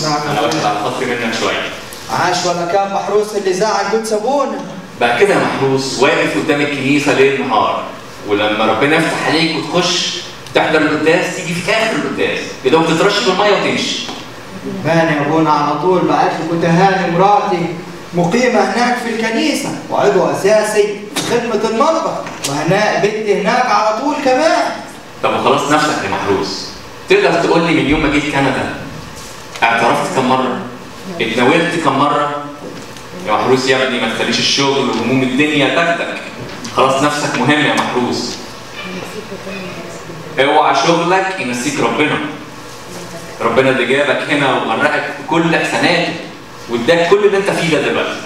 نعم. انا واخد على خاطري منك شويه عاش ولا كان محروس اللي زعل قدس ابونا بعد كده يا محروس واقف قدام الكنيسه ليل نهار ولما ربنا يفتح عليك وتخش تحضر القداس تيجي في اخر القداس كده وتترش بالميه وتمشي ماني ابونا على طول بعت لي كنت هاني مراتي مقيمة هناك في الكنيسة وعضو أساسي في خدمة المطبخ وهناء بنتي هناك على طول كمان طب وخلاص نفسك يا محروس تقدر تقول لي من يوم ما جيت كندا اعترفت كم مره؟ اتناولت كم مره؟ يا محروس يا ابني ما تخليش الشغل وهموم الدنيا تاخدك خلاص نفسك مهم يا محروس اوعى شغلك ينسيك ربنا ربنا اللي جابك هنا وغرقك بكل احساناته واداك كل اللي انت فيه ده دلوقتي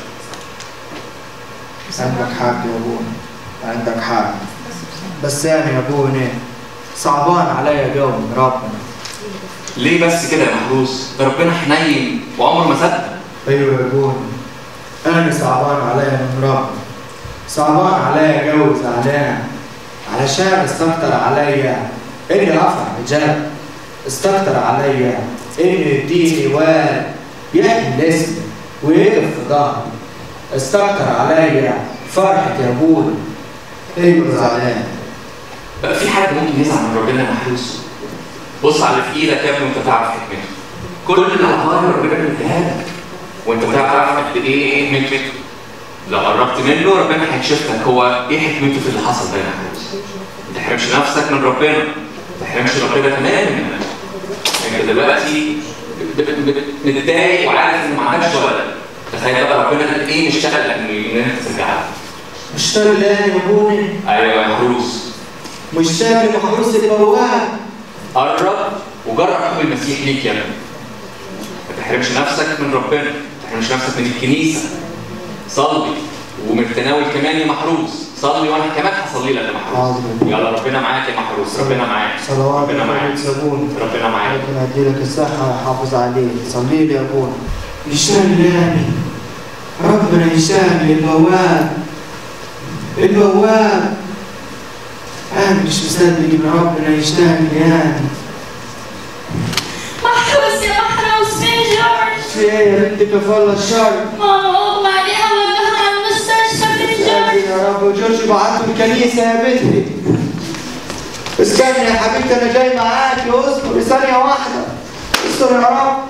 عندك حق يا ابونا عندك حق بس أنا يا ابونا صعبان عليا جو من ربنا ليه بس كده يا محروس ده ربنا حنين وعمره ما صدق ايوه يا ابونا انا صعبان عليا من ربنا صعبان عليا جو زعلان علشان استكتر عليا اني ارفع حجاب استكتر عليا انه يديني واد يحمل اسمي ويقف في ظهري استكتر عليا فرحة يا ابونا ايوه زعلان بقى في حد ممكن يزعل من ربنا يا محروس بص على اللي في ايدك يا ابني وانت تعرف حكمته كل العطايا ربنا بيديها لك وانت تعرف قد ايه حكمته لو قربت منه ربنا هيكشف لك هو ايه حكمته في اللي حصل ده يا محروس ما تحرمش نفسك من ربنا ما تحرمش ربنا تماما منك انت دلوقتي ب- ب- ب- متضايق وعارف ان ما عندكش ولد تخيل بقى ربنا قد ايه مشتاق لك ان انت ترجع له. مشتاق ليه يا ابونا ايوه يا محروس مشتاق لمحروس البواب قرب وجرب حب المسيح ليك يا ابني ما تحرمش نفسك من ربنا ما تحرمش نفسك من الكنيسه صلي ومن التناول كمان يا محروس صلي وانا كمان هصلي لك يا محروس حاضر. يلا ربنا معاك يا محروس ربنا معاك صلوات ربنا معاك يكسبون ربنا معاك ربنا يديلك الصحة ويحافظ عليك صلي لي يا ابونا يشتاق لي ربنا يشتاق للبواب البواب أنا مش مصدق إن ربنا يشتاق لي أنا محروس يا محروس فين جورج؟ في إيه يا بنت كفالة الشر ماما اغمى عليها ودوها على المستشفى فين ساتر جورج؟ يا رب وجورج بعته الكنيسة يا بنتي استني يا حبيبتي أنا جاي معاكي اصبر ثانية واحدة استر يا رب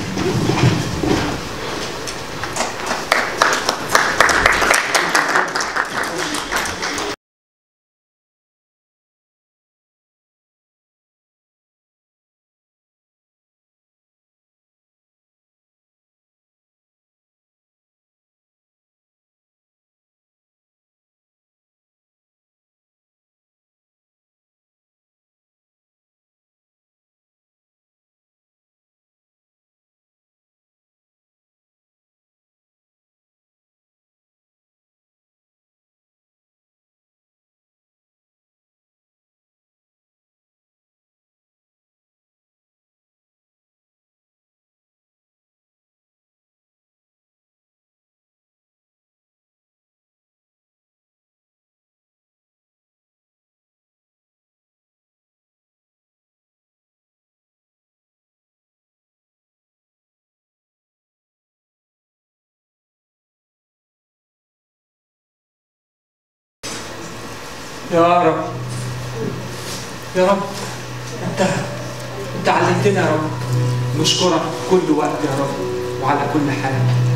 يا رب يا رب انت انت علمتنا يا رب نشكرك كل وقت يا رب وعلى كل حال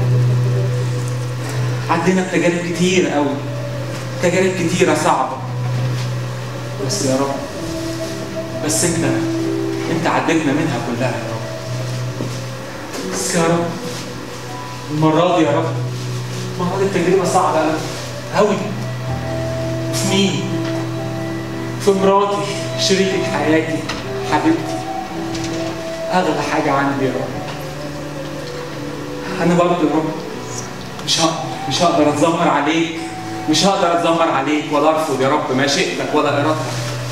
عدينا بتجارب كتير قوي تجارب كتيرة صعبة بس يا رب بس انت انت عديتنا منها كلها يا رب بس يا رب المرة دي يا رب المرة دي التجربة صعبة قوي قوي في مين؟ في مراتي شريكة حياتي حبيبتي أغلى حاجة عندي يا رب أنا برضه يا رب مش هقدر مش هقدر أتذمر عليك مش هقدر أتذمر عليك ولا أرفض يا رب مشيئتك ولا إرادتك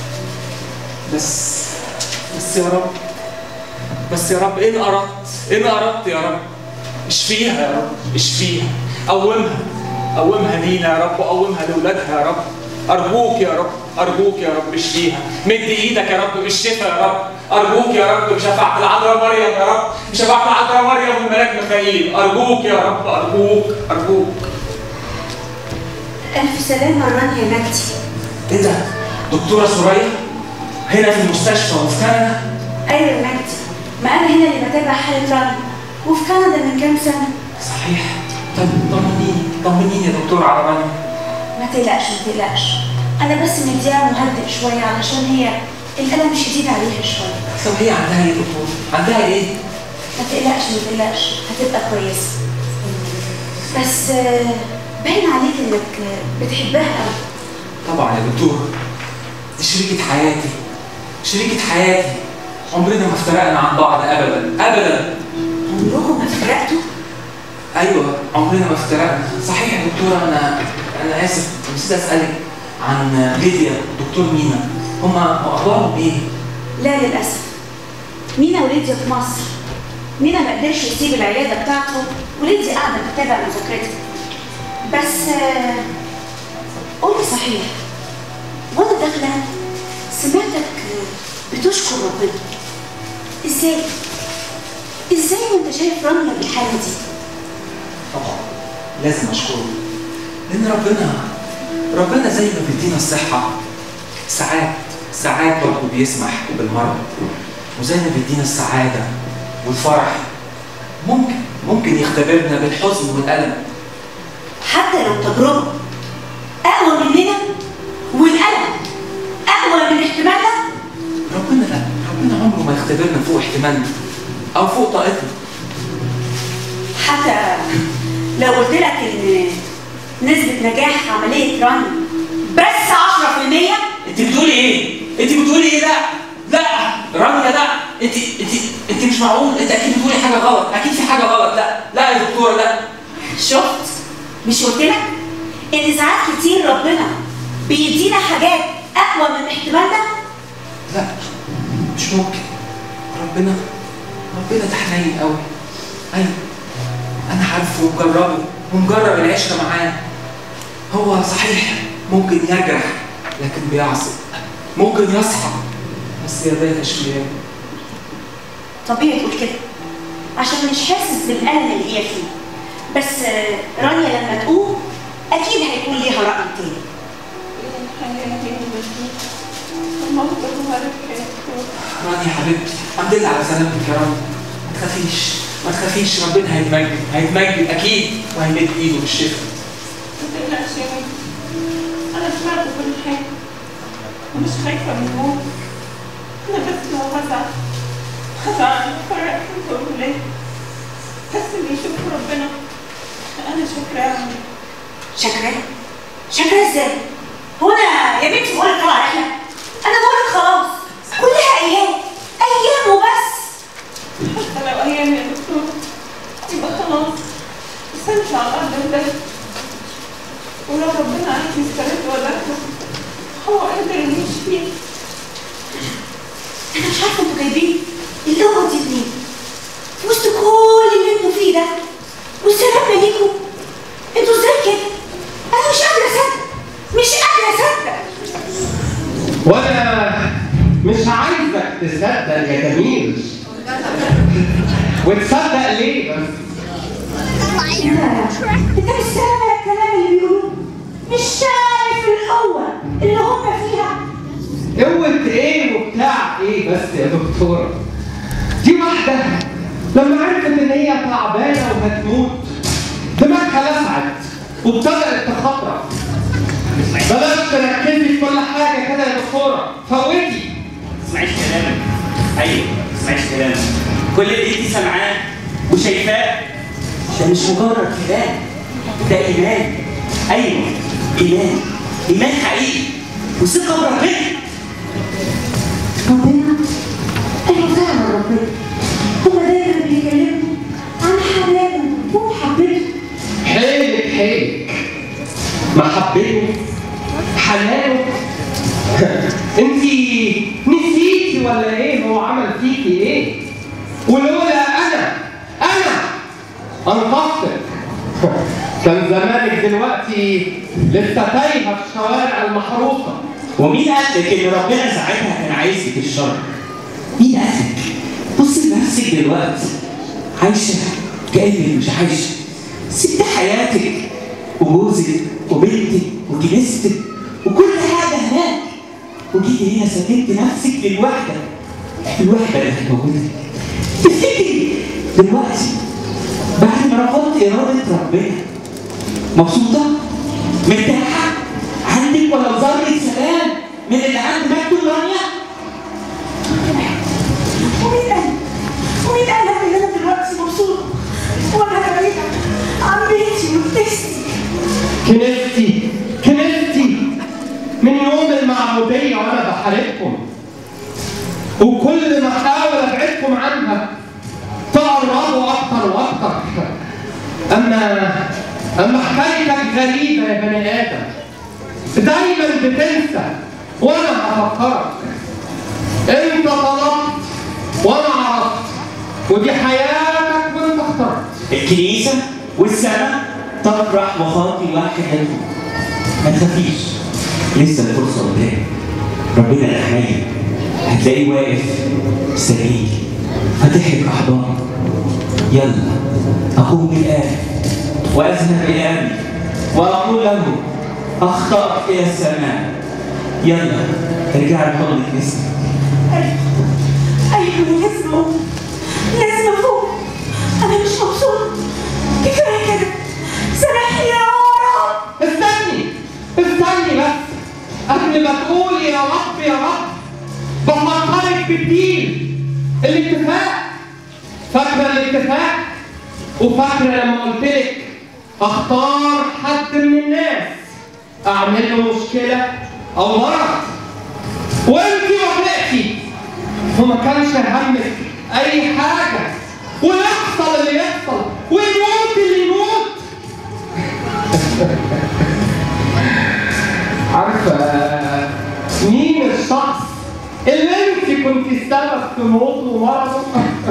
بس بس يا رب بس يا رب إن أردت إن أردت يا رب اشفيها يا رب اشفيها قومها قومها لينا يا رب وقومها لأولادها يا رب أرجوك يا رب ارجوك يا رب اشفيها مد ايدك يا رب بالشفاء يا رب ارجوك يا رب بشفاعة العذراء مريم يا رب بشفاعة العذراء مريم والملاك ميخائيل ارجوك يا رب ارجوك ارجوك ألف سلامة رانيا يا مجدي ايه ده دكتوره سوريا هنا في المستشفى وفي كندا أيوة يا مجدي ما أنا هنا اللي بتابع حالة رانيا وفي كندا من كام سنة صحيح طب طمنيني طمنيني يا دكتور على رانيا ما تقلقش ما تقلقش أنا بس مديها مهدئ شوية علشان هي الألم شديد عليها شوية طب هي عندها ايه يا دكتور عندها ايه ما تقلقش ما تقلقش هتبقى كويسة بس آه، باين عليك إنك آه، بتحبها أوي طبعا يا دكتور دي شريكة حياتي شريكة حياتي عمرنا ما افترقنا عن بعض ابدا ابدا عمركم ما افترقتوا ايوه عمرنا ما افترقنا صحيح يا دكتوره انا انا اسف نسيت اسالك عن ليديا دكتور مينا هما اخبارهم ايه؟ لا للأسف مينا وليديا في مصر مينا ما قدرش يسيب العيادة بتاعته وليديا قاعدة بتتابع مذاكرتها بس آه، قولي صحيح وانا داخلة سمعتك آه، بتشكر ربنا ازاي؟ ازاي وانت شايف رانيا بالحالة دي؟ طبعا لازم اشكره لان ربنا ربنا زي ما بيدينا الصحه ساعات ساعات برضه بيسمح بالمرض وزي ما بيدينا السعاده والفرح ممكن ممكن يختبرنا بالحزن والالم حتى لو تجربة أقوى مننا والألم أقوى من احتمالنا ربنا لا ربنا عمره ما يختبرنا فوق احتمالنا او فوق طاقتنا حتى لو قلت لك ان نسبة نجاح عملية راني بس 10% انت بتقولي ايه؟ انت بتقولي ايه لا؟ لا رانيا لا انت انت انت مش معقول انت اكيد بتقولي حاجه غلط اكيد في حاجه غلط لا لا يا دكتوره لا شفت مش قلت لك ان ساعات كتير ربنا بيدينا حاجات اقوى من احتمالنا لا مش ممكن ربنا ربنا ده حنين قوي ايوه انا عارفه ومجربه ومجرب العشره معاه هو صحيح ممكن يجرح لكن بيعصب ممكن يصحى بس يديه تشفيان طبيعي تقول كده عشان مش حاسس بالالم اللي هي فيه بس آه، رانيا لما تقوم اكيد هيكون ليها راي تاني رانيا يا حبيبتي الحمد لله على سلامتك يا رانيا ما تخافيش ما تخافيش ربنا هيتمجد هيتمجد اكيد وهيمد ايده بالشفاء متقلقش يا بنتي أنا سمعت كل حاجة ومش خايفة من الموت أنا بس لو هزعل هزعل فرق أنت والولاد بس اللي يشوفوا ربنا أنا شاكرة يا عمي شاكراه شاكراه ازاي هو انا يا بنتي بقول لك طلع رحله انا بقول لك خلاص كلها ايام ايام وبس حتى لو أيام يا دكتور يبقى خلاص استمتع على الأرض وده ولو ربنا عايز يسترد ولادنا هو قادر إنه يشفيه انا مش عارفه انتوا جايبين اللغه دي منين في وسط كل اللي انتوا فيه ده والسلام ليكم انتوا ازاي كده انا مش قادره اصدق مش قادره اصدق وانا مش عايزك تصدق يا جميل وتصدق ليه بس انت انت مش سامع الكلام اللي بيقولوه مش شايف القوه اللي هم فيها قوة ايه وبتاع ايه بس يا دكتورة دي واحدة لما عرفت ان هي تعبانة وهتموت دماغها لسعت وابتدأت تخطرف بلاش تركزي في كل حاجة كده يا دكتورة فوتي تسمعيش كلامك ايوه تسمعيش كلامك كل اللي انت سامعاه وشايفاه ده مش مجرد كلام ده ايمان ايوه ايمان ايمان حقيقي وثقه بربنا ربنا ايوه فعلا ربنا هما دايما بيكلموا عن حنانه ومحبته حيلك حيلك محبته حنانه انتي نسيتي ولا ايه هو عمل فيكي ايه ولولا انا انا انقذتك كان زمانك دلوقتي لسه تايهه في الشوارع المحروسه ومين قال لك ان ربنا ساعتها كان عايزك الشر؟ مين قال لك؟ بص لنفسك دلوقتي عايشه كانك مش عايشه سبت حياتك وجوزك وبنتك وكنيستك وكل حاجه هناك وجيتي هنا سلمت نفسك للوحده الوحده اللي كانت موجوده تفتكري دلوقتي بعد ما رفضت اراده ربنا مبسوطه؟ مرتاحه؟ عندك ولا ذره سلام من اللي عند مكتوب رانيا؟ ومين قال؟ ومين قال لك ان انا دلوقتي مبسوطه؟ وانا بعيده عن بيتي وكنيستي كنيستي كنيستي من يوم المعمودية وأنا بحاربكم وكل ما أحاول أبعدكم عنها تقربوا أكتر وأكتر أما أما حكايتك غريبة يا بني آدم دايما بتنسى وأنا هفكرك أنت طلبت وأنا عرفت ودي حياتك وأنت اخترت الكنيسة والسماء تفرح وخاطي واحد ما تخافيش لسه الفرصة قدامك ربنا الحنين هتلاقيه واقف مستنيك فاتحك أحضانه يلا أقوم الآن وأذهب إلى أبي وأقول له أخطأت إلى السماء يلا ارجع لحضن كنيستك ايوه ايوه لازم اقوم لازم افوق انا مش مبسوطه كفايه كده سامحني يا رب استني استني بس قبل ما تقول يا رب يا رب بفكرك بالدين الاتفاق فاكره الاتفاق وفاكره لما قلت لك اختار حد من الناس اعمل له مشكله او مرض وانت وافقتي وما كانش همك اي حاجه ويحصل اللي يحصل ويموت اللي يموت عارفة مين الشخص اللي انت كنت السبب في موته ومرضه؟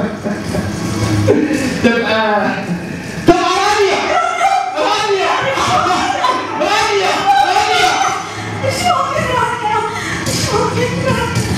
تبقى تبقى رانيا رانيا رانيا رانيا مش ممكن رانيا مش ممكن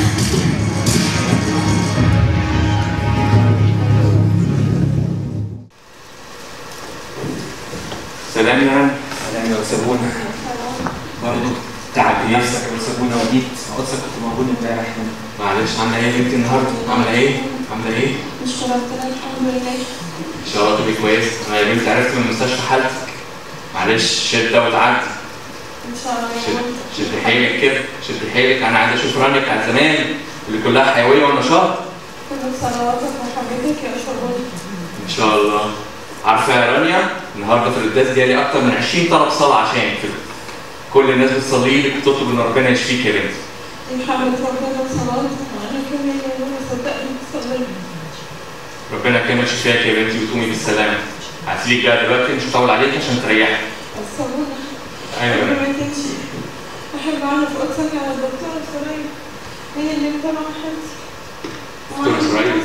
سلام يا رنا سلام يا سابونا برضه تعب نفسك يا سابونا وجيت قدسك كنت موجود امبارح معلش عامله ايه يا بنتي النهارده؟ عامله ايه؟ عامله ايه؟ نشكر ربنا الحمد لله ان شاء الله تبقي كويس انا يا بنتي عرفت من المستشفى حالتك معلش شده وتعدي ان شاء الله يا شد رب شد حيلك كده شد حيلك انا عايز اشوف رانيا بتاعت زمان اللي كلها حيويه ونشاط كل صلواتك وحبيبك يا شرور ان شاء الله عارفه يا رانيا النهارده في القداس جالي اكتر من 20 طلب صلاه عشان كده كل الناس بتصلي لك وتطلب ان ربنا يشفيك يا بنتي محمد ربنا وصلاتك وانا كمان يا رب صدقني بتصلي ربنا يكمل شفاك يا بنتي وتقومي بالسلامه هتسيبك بقى دلوقتي مش هطول عليك عشان تريحي الصبونة ايوه قبل ما تمشي أحب أعرف قدسك على الدكتورة سوريا هي اللي متابعة حالتي دكتورة سوريا؟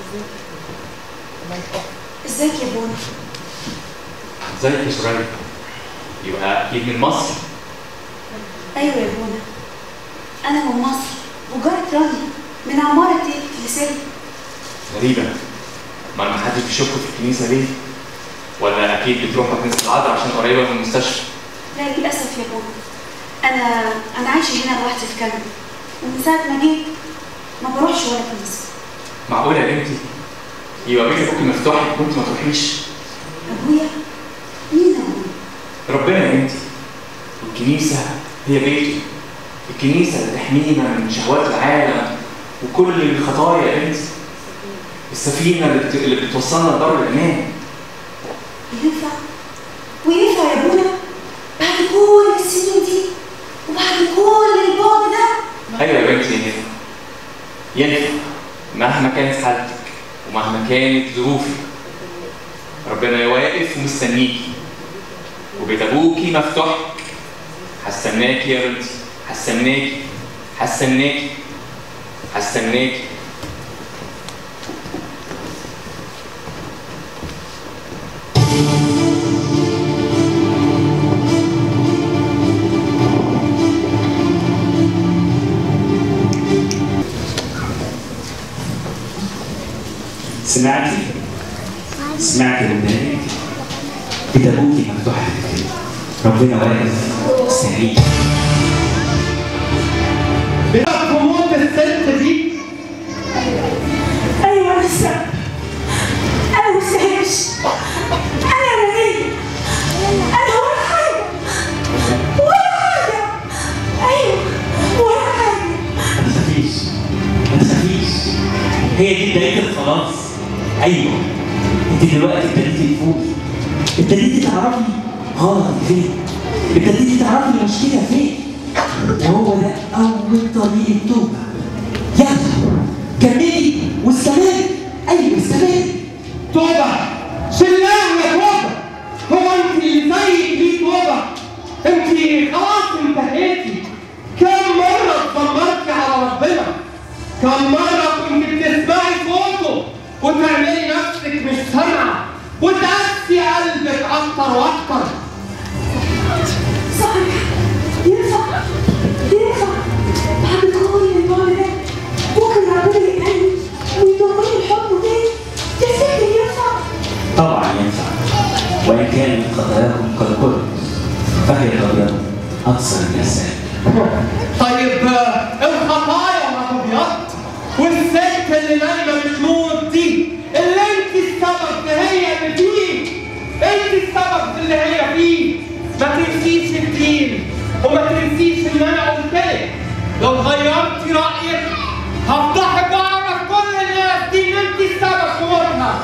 ازيك يا بونا ازيك يا سوريا يبقى اكيد من مصر ايوه يا بونا انا من مصر وجارة رانيا من عمارة الكنيسية غريبه ما ما حدش بيشك في الكنيسه ليه ولا اكيد بتروحوا كنيسه العذراء عشان قريبه من المستشفى لا للأسف يا بونا أنا أنا عايشة هنا لوحدي في كندا ومن ساعة ما جيت ما بروحش ولا كنيسة معقوله يا بنتي يبقى بيت ابوكي مفتوح وانت ما تروحيش أبويا مين أبويا؟ ربنا يا بنتي والكنيسه هي بيته الكنيسه اللي تحمينا من شهوات العالم وكل الخطايا يا بنتي السفينه اللي, بت... اللي بتوصلنا لدار الامان ينفع؟ وينفع يا بونا بعد كل السنين دي وبعد كل البعد ده ايوه يا بنتي ينفع ينفع مهما كانت حالتك ومهما كانت ظروفك ربنا واقف ومستنيكي وبيت ابوكي مفتوح هستناكي يا بنتي هستناكي هستناكي هستناكي سمعتي؟ سمعتي قدامك كتابوكي مفتوحة في ربنا واقف سريع بتعرفوا موت الست دي ايوه انا السبب انا مستهيش انا غنية انا ولا حاجة ولا حاجة ايوه ولا حاجة ما تخافيش ما تخافيش هي دي بداية الخلاص أيوه أنت دلوقتي ابتديتي تفوقي ابتديتي تعرفي غلطك فين ابتديتي تعرفي المشكلة فين وهو ده أول طريق التوبة يلا كملي واستمري أيوه استمري توبة شلاه يا توبة هو انت اللي زيك دي توبة انت خلاص انتهيتي كم مرة اتذمرتي على ربنا كم مرة كنت بتسمعي صوته وتعملي نفسك مش سامعة وتقسي قلبك أكتر وأكتر صحيح ينفع ينفع بعد كل النوع ده ممكن ربنا يقبلني ويضمني الحب تاني تفتكر ينفع طبعا ينفع وإن كان خطاياكم كالقرب فهي الأبيض أكثر من السائل طيب آه، الخطايا ما ابيض والست اللي نايمه بتموت دي اللي انت السبب في هي اللي فيه انت السبب في اللي هي فيه ما تنسيش الدين وما تنسيش ان انا قلت لك لو غيرتي رايك هفضحك واعرف كل الناس دي ان انت السبب في موتها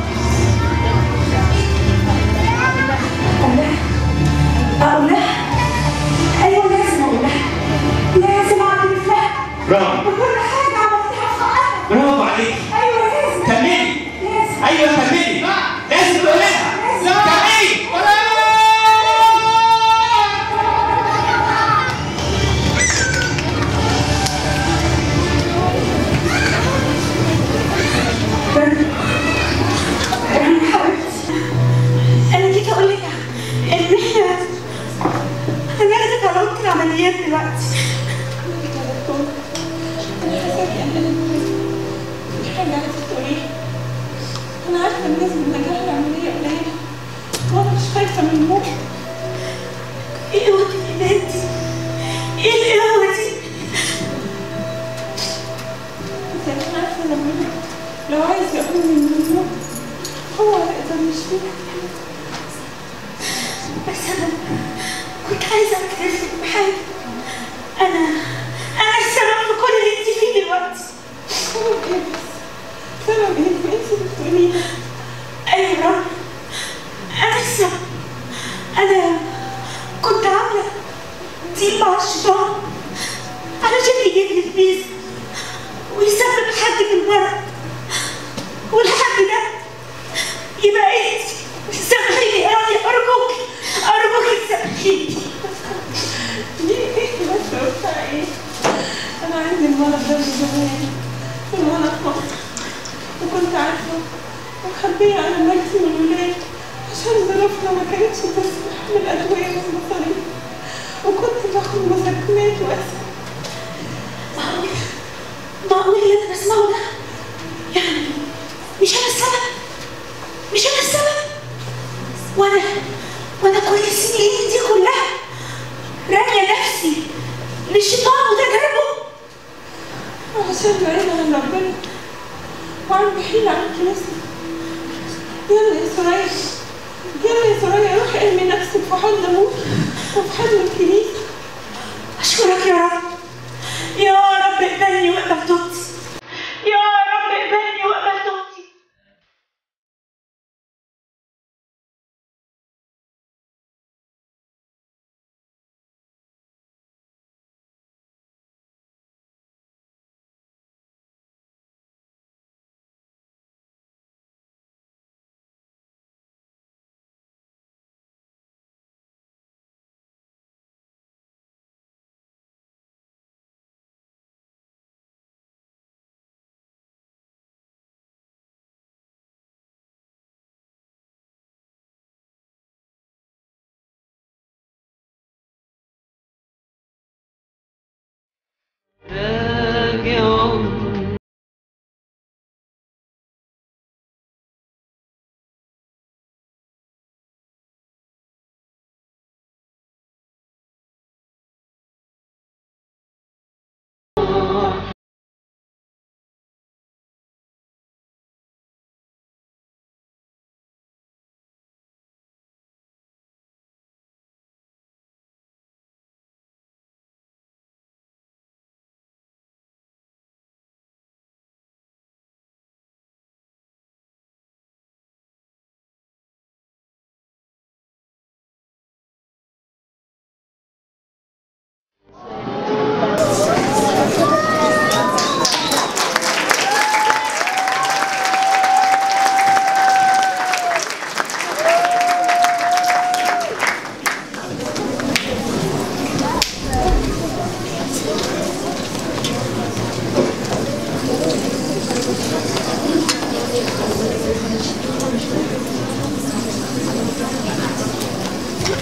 أقول لها أقول لها أيوة لازم أقول لها لازم أعترف لها برافو بكل حاجة عملتها في حقها برافو عليك أيوة لازم كملي لازم أيوه كملي لازم تقولها كملي أنا حبيبتي أنا جيت أقول لك إن إحنا هناخدك على أوضة العمليات دلوقتي انا حاسه ان في حاجه عايزه تقوليها انا عارفه الناس من نجاح العمليه قليله وانا مش خايفه من الموت إيه القوة دي يا بنتي؟ إيه القوة دي؟ بس انا عارفه لما لو عايز يقوم من الموت هو هيقدر يشفيك بس أنا كنت عايزة أعترف لك بحاجة أنا أنا السبب في كل اللي أنت فيه دلوقتي سبب ايه بس سبب ايه في انت بتقوليه أيوة أنا السبب أنا كنت عاملة ديل مع الشيطان علشان يجيب لي الفيزا ويسبب لحد بالمرض والحد ده يبقى انت سامحيني يا راضي أرجوك أرجوك تسامحيني ليه ايه بس وبتاع ايه انا عندي المرض ده من زمان من وانا في مصر وكنت عارفه ومخبيه على نفسي والولاد عشان ظروفنا ما كانتش تسمح بالادويه والمصاريف وكنت باخد مسكنات واسف معقول معقول اللي أنا بسمعه ده يعني مش أنا السبب مش أنا السبب وأنا وأنا كل السنين دي كلها رامية نفسي للشيطان وتجاربه عشان بعيد عن ربنا وعن بحيل عن كنيسة يلا يا سرايا يلا يا سرايا روح ارمي نفسك في حضن ابوك وفي حضن الكنيسة أشكرك يا رب يا رب اقبلني واقبل توبتي يا رب اقبلني واقبل توبتي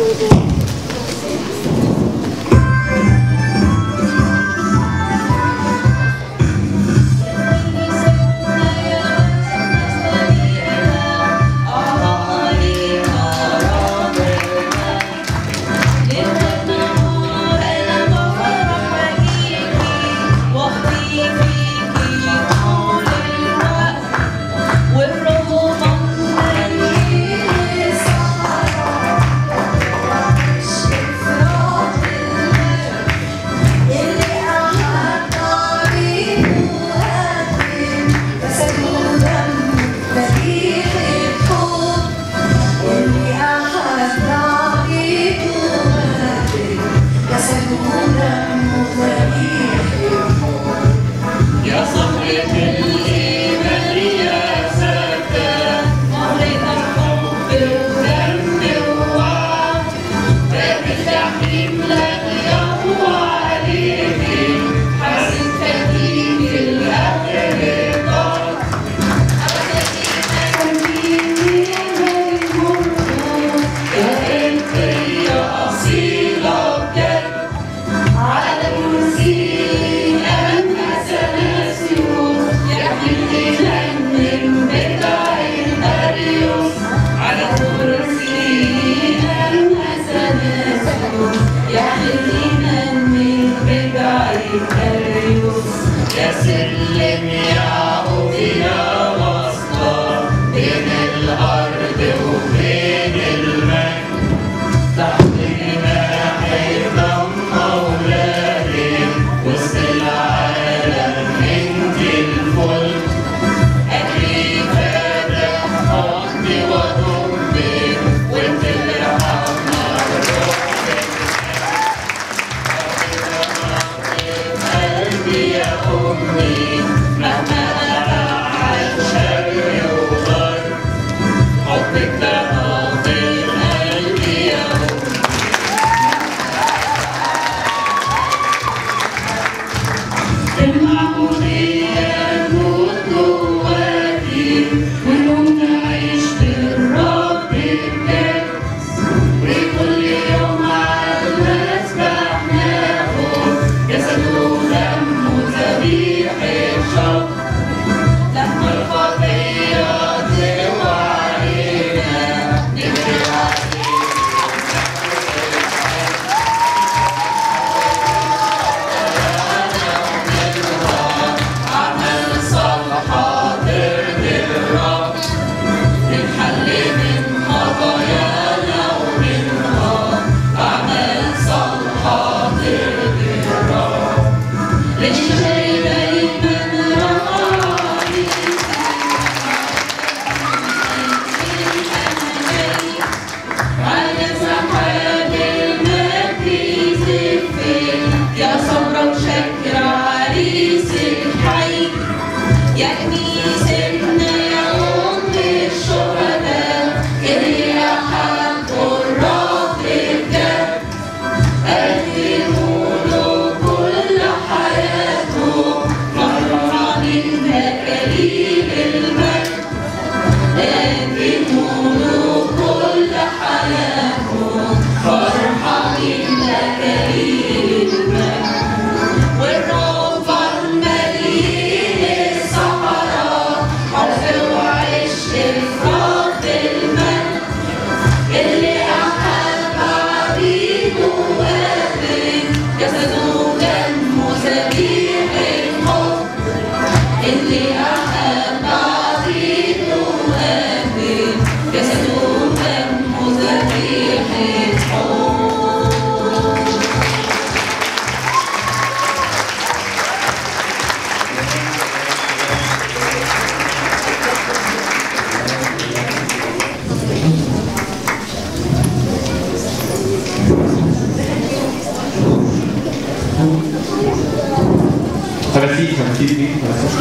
تماثيل تماثيل مين؟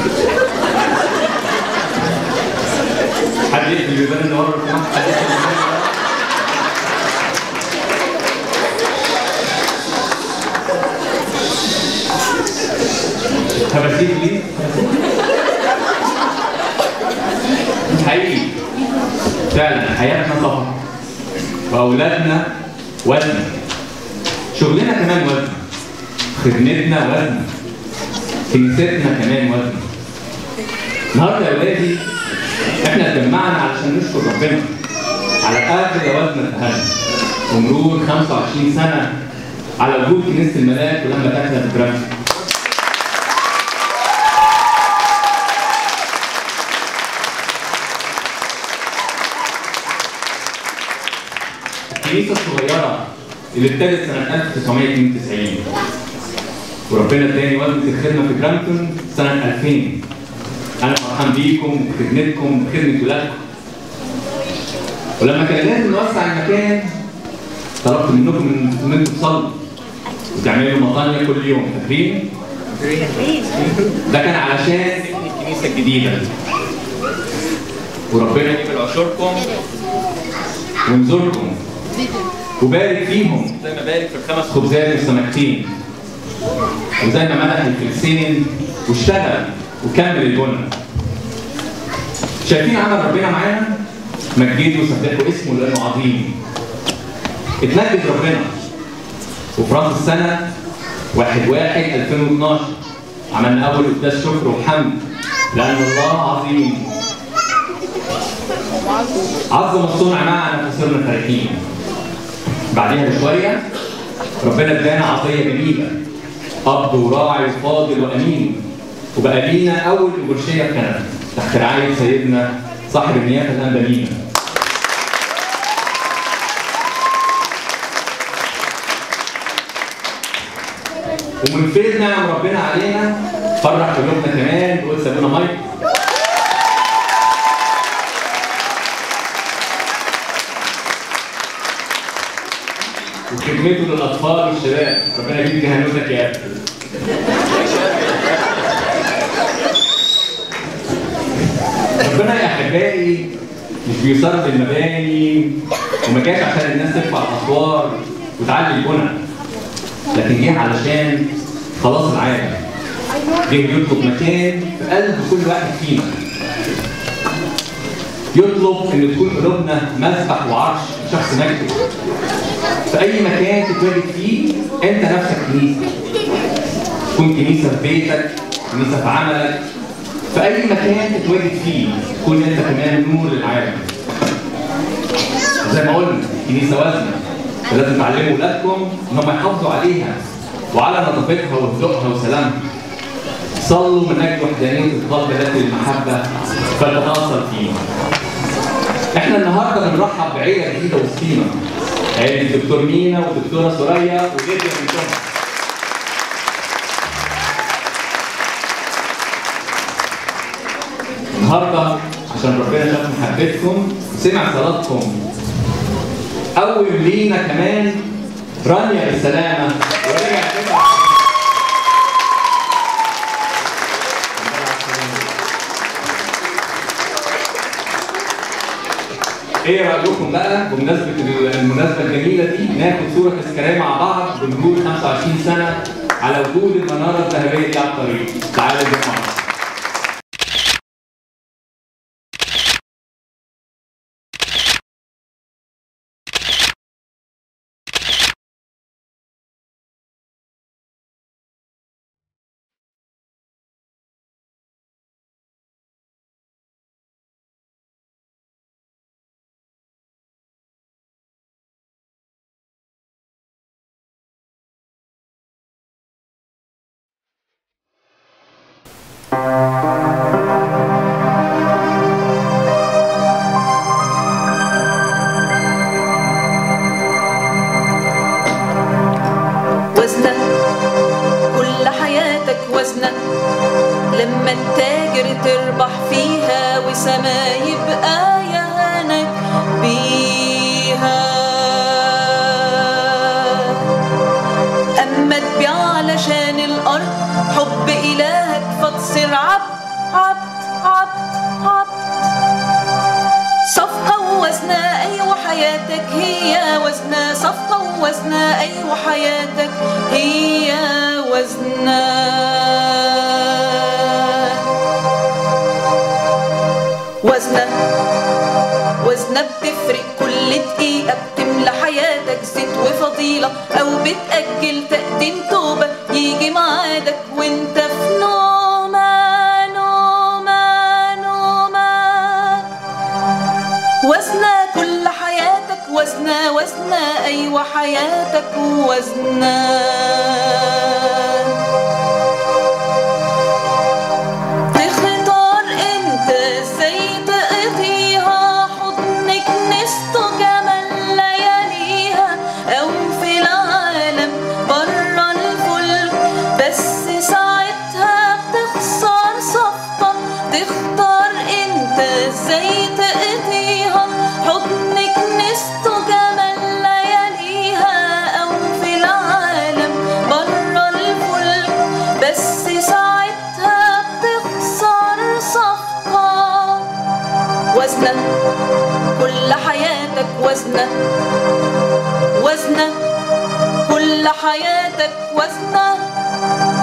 حد يقفل البيبان اللي ورا لو سمحت حد يقفل البيبان اللي ورا. تماثيل مين؟ حقيقي فعلا حياتنا طبعا واولادنا وزن شغلنا كمان وزن خدمتنا وزن كنيستنا كمان وزن النهارده يا ولادي احنا اتجمعنا علشان نشكر ربنا على اخر وزن اتهان ومرور 25 سنه على وجود كنيسه الملاك ولما تاكلها تترمي الكنيسه الصغيره اللي ابتدت سنه 1992 وربنا اداني وزنة الخدمه في جرامتون سنه 2000 انا فرحان بيكم وخدمتكم وخدمه ولادكم ولما كان لازم نوسع المكان طلبت منكم ان إن انتوا تصلوا وتعملوا مطانية كل يوم فاكرين؟ ده كان علشان نبني الكنيسه الجديده وربنا يجيب عشوركم ونزوركم وبارك فيهم زي ما بارك في الخمس خبزات والسمكتين وزي ما مدح الفلسطيني واشتغل وكمل البنى شايفين عمل ربنا معانا مجدوا وسبحوا اسمه لانه عظيم اتمجد ربنا وفي راس السنه 1 1 2012 عملنا اول قداس شكر وحمد لان الله عظيم عظم الصنع معنا فصرنا فرحين بعديها بشويه ربنا ادانا عطيه جميله اب وراعي وفاضل وامين وبقى لينا اول ابرشيه في كندا تحت رعايه سيدنا صاحب النيافه الانبا لينا ومن فين نعم ربنا علينا فرح قلوبنا كمان بيقول سابونا مايك وخدمته للاطفال والشباب ربنا يجيب جهنمك يا ابني ربنا يا احبائي مش بيصرف المباني وما جاش عشان الناس ترفع الاسوار وتعلي البنى لكن جه علشان خلاص العالم جه يطلب مكان في قلب كل واحد فينا يطلب ان تكون قلوبنا مسبح وعرش شخص مجد في اي مكان تتواجد فيه انت نفسك كنيسه تكون كنيسه في بيتك كنيسه في عملك في اي مكان تتواجد فيه تكون انت كمان نور للعالم زي ما قلنا كنيسه وزنه فلازم تعلموا ولادكم ان هم يحافظوا عليها وعلى نظافتها وهدوءها وسلامها صلوا من اجل وحدانيه القلب التي المحبه فلتتاثر فينا احنا النهارده بنرحب بعيله جديده وسطينا عيله الدكتور مينا والدكتوره سوريا وجدي بنتهم النهارده عشان ربنا شاف محبتكم وسمع صلاتكم قوم لينا كمان رانيا بالسلامه ورجع كده ايه رايكم بقى بمناسبه المناسبه الجميله دي ناخد صوره تذكاريه مع بعض بمرور 25 سنه على وجود المناره الذهبيه دي على الطريق تعالوا نسمع وزنة كل حياتك وزنة لما التاجر تربح فيها وسما يبقى يهانك بيها أما تبيع علشان الأرض حب إلهك فتصير عبد عبد عبد عبد صفقة ووزنة أيوة حياتك هي وزنة صفقة ووزنة أيوة حياتك هي وزنة وزنة وزنة بتفرق كل دقيقة بتملى حياتك حياتك زيت وفضيلة أو بتأجل تقديم توبة يجي ميعادك وانت في نومة نومة نومة وزنة كل حياتك وزنة وزنة أيوة حياتك وزنة تختار انت ازاي تقضيها حضنك نسته جمال لياليها او في العالم برا الفلك بس ساعتها بتخسر صفقة تختار انت ازاي تقضيها حضنك نسته جمال لياليها او في العالم برا الفلك بس ساعتها بتخسر صفقة وزنة كل حياتك وزنة وزنة كل حياتك وزنة